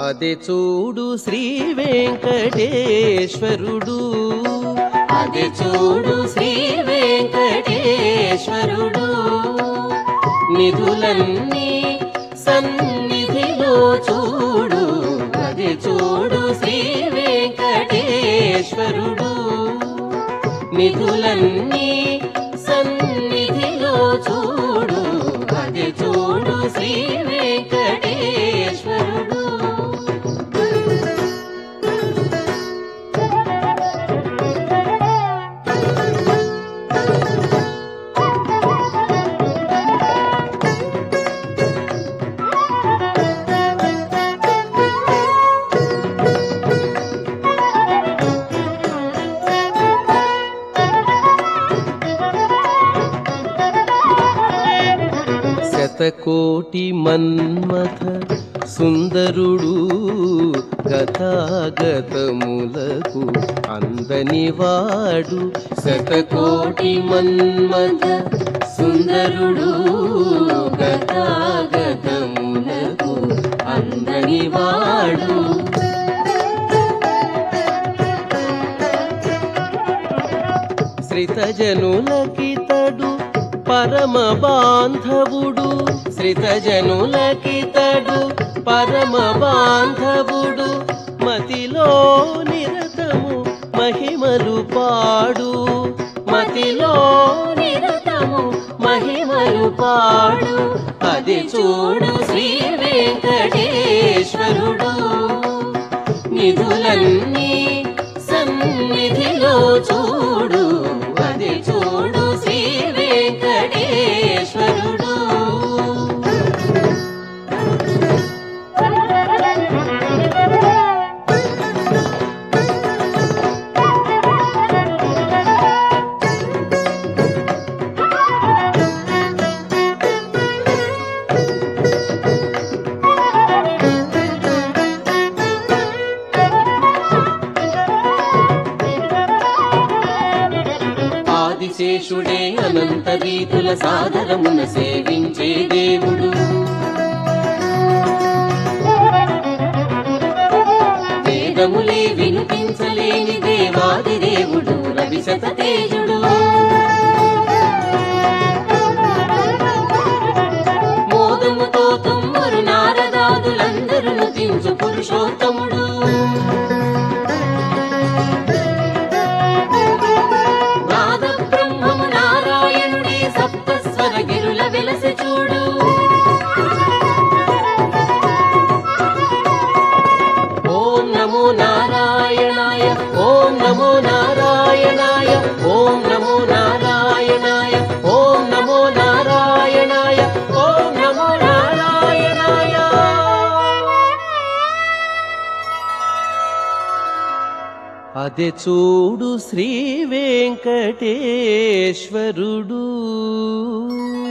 అది చూడు శ్రీ వెంకటేశ్వరుడు అది చూడు శ్రీ వెంకటేశ్వరుడు నిధులన్నీ సన్నిధిలో చూడు అది చూడు శ్రీ వెంకటేశ్వరుడు నిధులన్నీ సన్నిధిలో చూడు అది చూడు శ్రీ వెంకటేశ్వరుడు శతకోటి మన్మథ సుందరుడు గతాగతములకు అందనివాడు శతకోటి మన్మథ సుందరుడు గతాగతములకు అందనివాడు శ్రితజనులకితడు పరమ బాంధవుడు శ్రితజనులకితడు పరమ బాంధవుడు మతిలో నిరతము మహిమలు పాడు మతిలో నిరతము మహిమలు పాడు అది చూడు శ్రీ వెంకటేశ్వరుడు నిధులన్నీ సన్నిధిలో చూడు అది చూడు శ్రీ వెంకటేశ్వరుడు ఆదిశేషుడే అనంత రీతుల సాదరమున సేవించే దేవుడు వేదములే వినిపించలేని దేవాది దేవుడు రవిశత తేజుడు మోదముతో తుమ్మరు నారదాదులందరూ తించు పురుషోత్తముడు నాద బ్రహ్మము నారాయణుడే సప్తస్వర గిరుల వెలసి చూడు ఓం నమో నారాయణాయ ఓం నమో నారాయణాయ ఓం నమో నారాయణాయ ఓం నమో నారాయణాయ ఓం నమో నారాయణాయ అదే చూడు శ్రీ వెంకటేశ్వరుడు